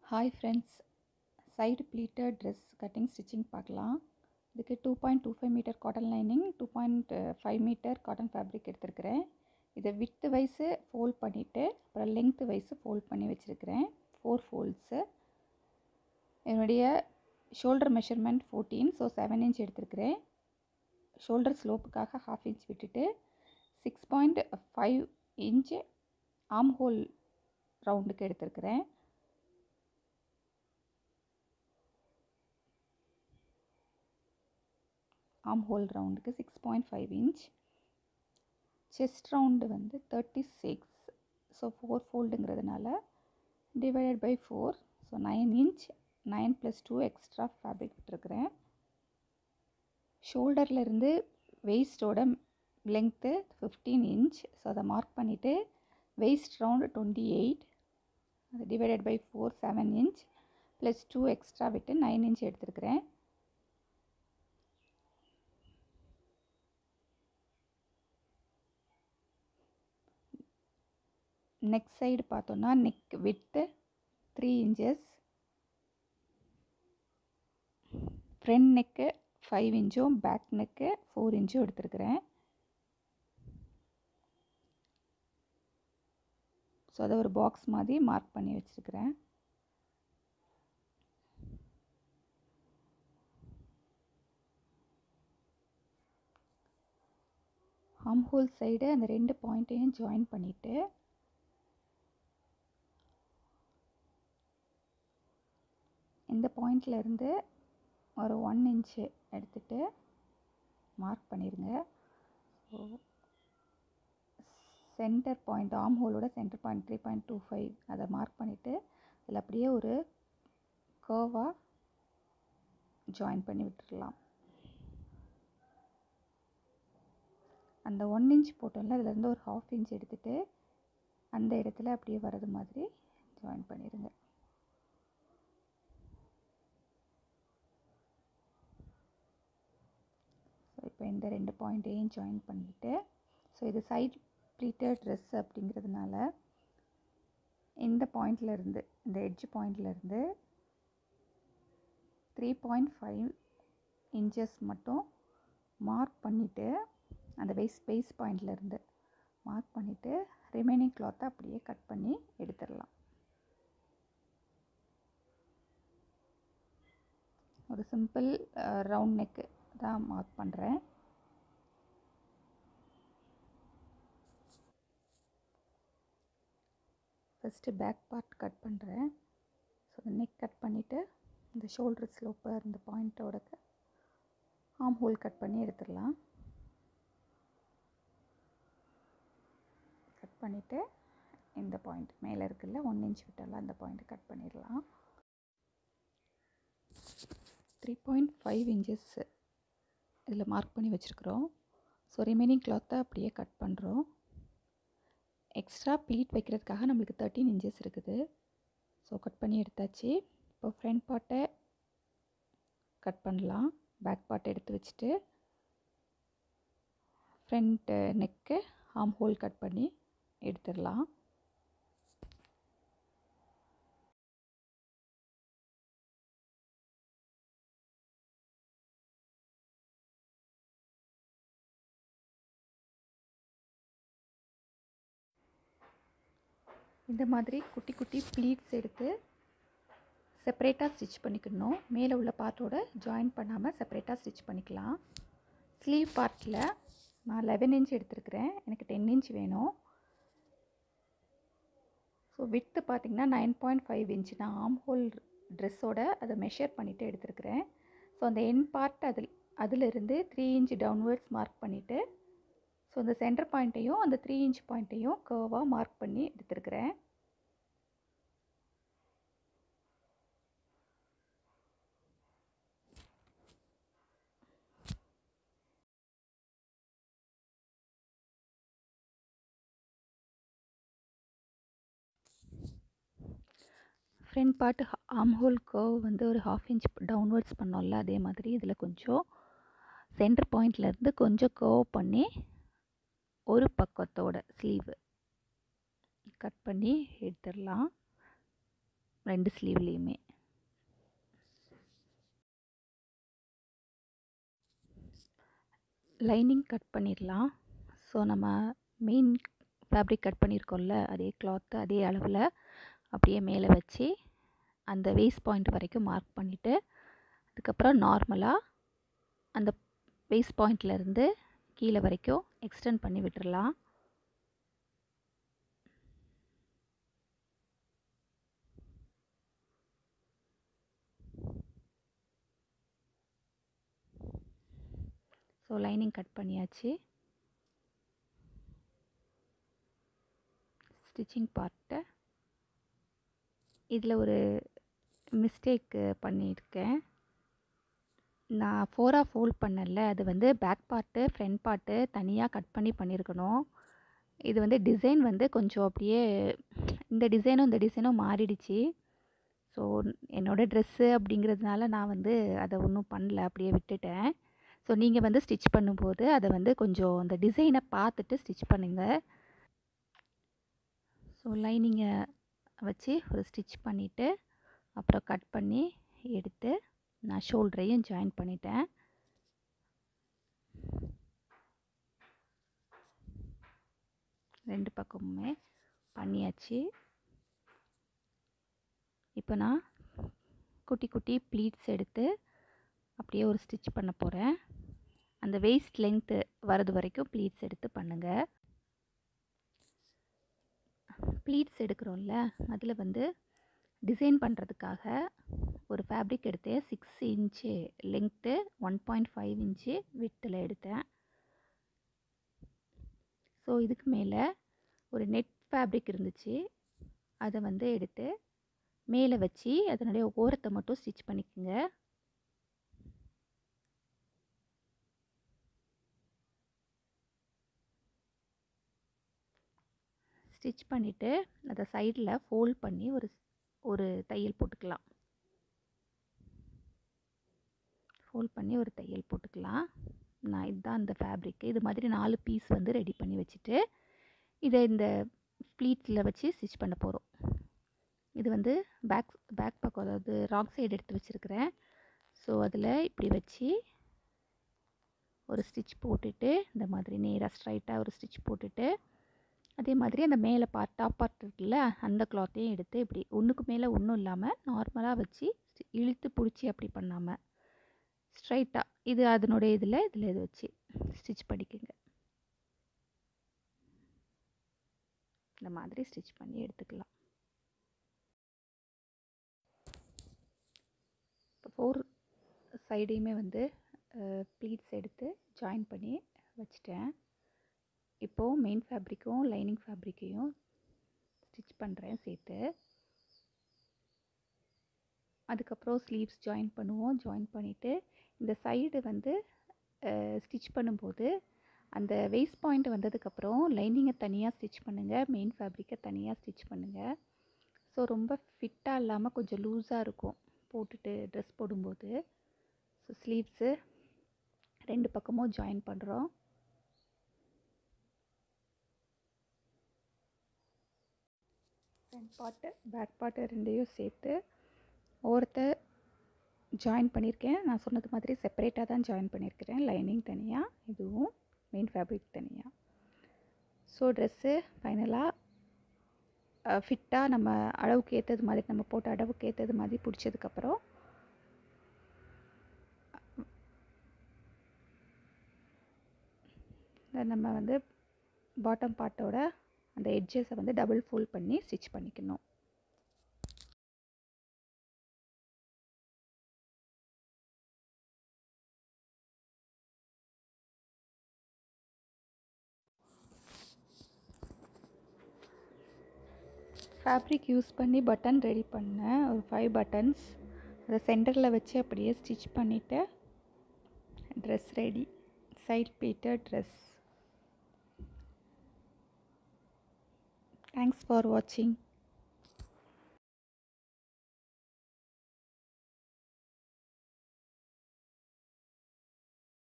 hi friends side pleated dress cutting stitching பார்க்கலாம் இதுக்கு two point two five metre cotton lining two point five metre cotton fabric எடுத்திருக்கிறேன் இதை with wise fold பண்ணிவிட்டு அப்புறம் length wise fold பண்ணி வச்சுருக்கிறேன் four folds என்னுடைய shoulder measurement fourteen so seven inch எடுத்திருக்கிறேன் ஷோல்டர் ஸ்லோப்புக்காக ஹாஃப் இன்ச் விட்டுட்டு six point five inch arm hole ரவுண்டுக்கு எடுத்திருக்கிறேன் ஆம் ஹோல் ரவுண்டுக்கு six point five inch chest round வந்து தேர்ட்டி சிக்ஸ் ஸோ ஃபோர் ஃபோல்டுங்கிறதுனால divided by four so nine inch nine plus two extra fabric விட்டுருக்குறேன் ஷோல்டர்லேருந்து வெயிஸ்டோட length fifteen inch so அதை mark பண்ணிவிட்டு வெயிஸ்ட் ரவுண்டு டுவெண்ட்டி எயிட் அது divided by four seven inch plus two extra விட்டு nine inch எடுத்துருக்கிறேன் neck side பார்த்தோன்னா neck width three inches front neck five இன்ச்சும் பேக் நெக்கு ஃபோர் இன்ச்சும் எடுத்துருக்கிறேன் so அதை ஒரு பாக்ஸ் மாதிரி மார்க் பண்ணி வச்சுருக்கிறேன் ஆம் ஹோல் சைடு அந்த ரெண்டு பாயிண்ட்டையும் ஜாயின் பண்ணிவிட்டு இந்த பாயிண்ட்லேருந்து ஒரு ஒன் இன்ச்சு எடுத்துகிட்டு மார்க் பண்ணிடுங்க ஸோ சென்டர் பாயிண்ட் ஆம் ஹோலோட centre point three point two five அதை மார்க் பண்ணிவிட்டு அதில் அப்படியே ஒரு கர்வாக ஜாயின் பண்ணி விட்டுடலாம் அந்த ஒன் இன்ச் போட்டோம்ல அதுலேருந்து ஒரு ஹாஃப் இன்ச் எடுத்துகிட்டு அந்த இடத்துல அப்படியே வர்றது மாதிரி ஜாயின் பண்ணிடுங்க ஸோ இப்போ இந்த ரெண்டு பாயிண்ட்டையும் ஜாயின் பண்ணிவிட்டு ஸோ இது சைட் ப்ளீட்டட் ட்ரெஸ் அப்படிங்கிறதுனால இந்த பாயிண்ட்லேருந்து இந்த எட்ஜ் பாயிண்ட்லேருந்து த்ரீ பாயிண்ட் ஃபைவ் இன்ச்சஸ் மட்டும் மார்க் பண்ணிவிட்டு அந்த வெயிஸ் பேஸ் பாயிண்ட்லேருந்து மார்க் பண்ணிவிட்டு ரிமைனிங் கிளாத்தை அப்படியே கட் பண்ணி எடுத்துடலாம் ஒரு சிம்பிள் ரவுண்ட் நெக்கு தான் மார்க் பண்ணுறேன் ஃபஸ்ட்டு பேக் பார்ட் கட் பண்ணுறேன் ஸோ நெக் கட் பண்ணிவிட்டு இந்த ஷோல்டர் ஸ்லோப்பு இந்த பாயிண்ட்டோட ஆம் ஹோல் கட் பண்ணி எடுத்துடலாம் கட் பண்ணிவிட்டு இந்த பாயிண்ட் மேலே இருக்குல்ல ஒன் இன்ச் விட்டால அந்த பாயிண்ட் கட் பண்ணிடலாம் த்ரீ பாயிண்ட் ஃபைவ் இன்ச்சஸ் இதில் மார்க் பண்ணி வச்சுருக்குறோம் ஸோ ரிமைனிங் கிளாத்தை அப்படியே கட் பண்ணுறோம் எக்ஸ்ட்ரா ப்ளீட் வைக்கிறதுக்காக நம்மளுக்கு தேர்ட்டின் இன்ச்சஸ் இருக்குது ஸோ கட் பண்ணி எடுத்தாச்சு இப்போ ஃப்ரண்ட் பார்ட்டை கட் பண்ணலாம் பேக் பார்ட் எடுத்து வச்சுட்டு front neck arm hole cut பண்ணி எடுத்துடலாம் இந்த மாதிரி குட்டி குட்டி ப்ளீட்ஸ் எடுத்து செப்பரேட்டாக ஸ்டிச் பண்ணிக்கணும் மேலே உள்ள பார்ட்டோட ஜாயின் பண்ணாமல் செப்பரேட்டாக ஸ்டிச் பண்ணிக்கலாம் ஸ்லீவ் பார்ட்டில் நான் லெவன் இன்ச் எடுத்துருக்கிறேன் எனக்கு டென் இன்ச் வேணும் ஸோ வித்து பார்த்திங்கன்னா நைன் பாயிண்ட் ஃபைவ் இன்ச் நான் ஆம் ஹோல் ட்ரெஸ்ஸோட அதை மெஷர் பண்ணிவிட்டு எடுத்துருக்கிறேன் ஸோ அந்த என் பார்ட் அதில் அதிலிருந்து த்ரீ இன்ச் டவுன்வேர்ட்ஸ் மார்க் பண்ணிவிட்டு ஸோ அந்த சென்டர் பாயிண்ட்டையும் அந்த த்ரீ இன்ச் பாயிண்ட்டையும் கர்வாக மார்க் பண்ணி எடுத்துருக்கிறேன் front part arm hole curve வந்து ஒரு ஹாஃப் இன்ச் டவுன்வர்ட்ஸ் பண்ணோம்ல அதே மாதிரி இதில் கொஞ்சம் சென்டர் பாயிண்ட்லேருந்து கொஞ்சம் கர்வ் பண்ணி ஒரு பக்கத்தோட ஸ்லீவு கட் பண்ணி எடுத்துடலாம் ரெண்டு ஸ்லீவ்லேயுமே லைனிங் கட் பண்ணிடலாம் ஸோ நம்ம மெயின் ஃபேப்ரிக் கட் பண்ணியிருக்கோம்ல அதே கிளாத்து அதே அளவில் அப்படியே மேலே வச்சு அந்த வேஸ்ட் பாயிண்ட் வரைக்கும் மார்க் பண்ணிவிட்டு அதுக்கப்புறம் நார்மலாக அந்த வேஸ்ட் பாயிண்ட்லேருந்து கீழே வரைக்கும் எக்ஸ்டெண்ட் பண்ணி விட்டுறலாம் ஸோ லைனிங் கட் பண்ணியாச்சு ஸ்டிச்சிங் பார்ட்டு இதில் ஒரு மிஸ்டேக் பண்ணியிருக்கேன் நான் ஃபோராக ஃபோல்ட் பண்ணல அது வந்து பேக் பார்ட்டு ஃப்ரண்ட் பார்ட்டு தனியாக கட் பண்ணி பண்ணியிருக்கணும் இது வந்து டிசைன் வந்து கொஞ்சம் அப்படியே இந்த டிசைனும் இந்த டிசைனும் மாறிடுச்சு ஸோ என்னோடய ட்ரெஸ்ஸு அப்படிங்கிறதுனால நான் வந்து அதை ஒன்றும் பண்ணல அப்படியே விட்டுட்டேன் ஸோ நீங்கள் வந்து ஸ்டிச் பண்ணும்போது அதை வந்து கொஞ்சம் அந்த டிசைனை பார்த்துட்டு ஸ்டிச் பண்ணுங்கள் ஸோ லைனிங்கை வச்சு ஒரு ஸ்டிச் பண்ணிவிட்டு அப்புறம் கட் பண்ணி எடுத்து நான் ஷோல்டரையும் ஜாயின் பண்ணிட்டேன் ரெண்டு பக்கமுமே பண்ணியாச்சு இப்போ நான் குட்டி குட்டி ப்ளீட்ஸ் எடுத்து அப்படியே ஒரு ஸ்டிச் பண்ண போகிறேன் அந்த வெயிஸ்ட் லென்த்து வரது வரைக்கும் ப்ளீட்ஸ் எடுத்து பண்ணுங்கள் ப்ளீட்ஸ் எடுக்கிறோம்ல அதில் வந்து டிசைன் பண்ணுறதுக்காக ஒரு ஃபேப்ரிக் எடுத்தேன் six inch length one point five inch வித்தில் எடுத்தேன் ஸோ இதுக்கு மேலே ஒரு நெட் ஃபேப்ரிக் இருந்துச்சு அதை வந்து எடுத்து மேலே வச்சு அதனுடைய ஓரத்தை மட்டும் ஸ்டிச் பண்ணிக்கோங்க ஸ்டிச் பண்ணிவிட்டு அதை சைடில் ஃபோல்ட் பண்ணி ஒரு ஒரு தையல் போட்டுக்கலாம் ஃபோல்ட் பண்ணி ஒரு தையல் போட்டுக்கலாம் நான் இதுதான் இந்த ஃபேப்ரிக்கு இது மாதிரி நாலு பீஸ் வந்து ரெடி பண்ணி வச்சுட்டு இதை இந்த ப்ளீட்ஸில் வச்சு ஸ்டிச் பண்ண போகிறோம் இது வந்து பேக் பேக் பக்கம் அதாவது ராக் சைடு எடுத்து வச்சுருக்கிறேன் ஸோ அதில் இப்படி வச்சு ஒரு ஸ்டிச் போட்டுட்டு இந்த மாதிரி நேராக ஸ்ட்ரைட்டாக ஒரு ஸ்டிச் போட்டுட்டு அதே மாதிரி அந்த மேலே பார்ட் டாப் பார்ட் இருக்குல்ல அந்த கிளாத்தையும் எடுத்து இப்படி ஒன்றுக்கு மேலே ஒன்றும் இல்லாமல் நார்மலாக வச்சு இழுத்து பிடிச்சி அப்படி பண்ணாமல் ஸ்ட்ரைட்டாக இது அதனுடைய இதில் இதில் இது வச்சு ஸ்டிச் பண்ணிக்கோங்க இந்த மாதிரி ஸ்டிச் பண்ணி எடுத்துக்கலாம் இப்போ ஃபோர் சைடையுமே வந்து ப்ளீட்ஸ் எடுத்து ஜாயின் பண்ணி வச்சுட்டேன் இப்போது மெயின் ஃபேப்ரிக்கும் லைனிங் ஃபேப்ரிக்கையும் ஸ்டிச் பண்ணுறேன் சேர்த்து அதுக்கப்புறம் ஸ்லீவ்ஸ் ஜாயின் பண்ணுவோம் ஜாயின் பண்ணிவிட்டு இந்த சைடு வந்து ஸ்டிச் பண்ணும்போது அந்த வேஸ்ட் பாயிண்ட் வந்ததுக்கப்புறம் லைனிங்கை தனியாக ஸ்டிச் பண்ணுங்கள் மெயின் ஃபேப்ரிக்கை தனியாக ஸ்டிச் பண்ணுங்கள் ஸோ ரொம்ப ஃபிட்டாக இல்லாமல் கொஞ்சம் லூஸாக இருக்கும் போட்டுட்டு ட்ரெஸ் போடும்போது ஸோ ஸ்லீவ்ஸு ரெண்டு பக்கமும் ஜாயின் பண்ணுறோம் ஃப்ரண்ட் பார்ட்டு பேக் பார்ட்டு ரெண்டையும் சேர்த்து ஓரத்தை ஜாயின் பண்ணியிருக்கேன் நான் சொன்னது மாதிரி செப்பரேட்டாக தான் ஜாயின் பண்ணியிருக்கிறேன் லைனிங் தனியாக இதுவும் மெயின் ஃபேப்ரிக் தனியாக ஸோ ட்ரெஸ்ஸு ஃபைனலாக ஃபிட்டாக நம்ம அளவுக்கு ஏற்றது மாதிரி நம்ம போட்ட அளவுக்கு ஏற்றது மாதிரி பிடிச்சதுக்கப்புறம் நம்ம வந்து பாட்டம் பார்ட்டோட அந்த எட்ஜஸை வந்து டபுள் ஃபோல்ட் பண்ணி ஸ்டிச் பண்ணிக்கணும் ஃபேப்ரிக் யூஸ் பண்ணி பட்டன் ரெடி பண்ணேன் ஒரு ஃபைவ் பட்டன்ஸ் அதை சென்டரில் வச்சு அப்படியே ஸ்டிச் பண்ணிவிட்டு ட்ரெஸ் ரெடி சைட் பீட்டர் ட்ரெஸ் தேங்க்ஸ் ஃபார் வாட்சிங்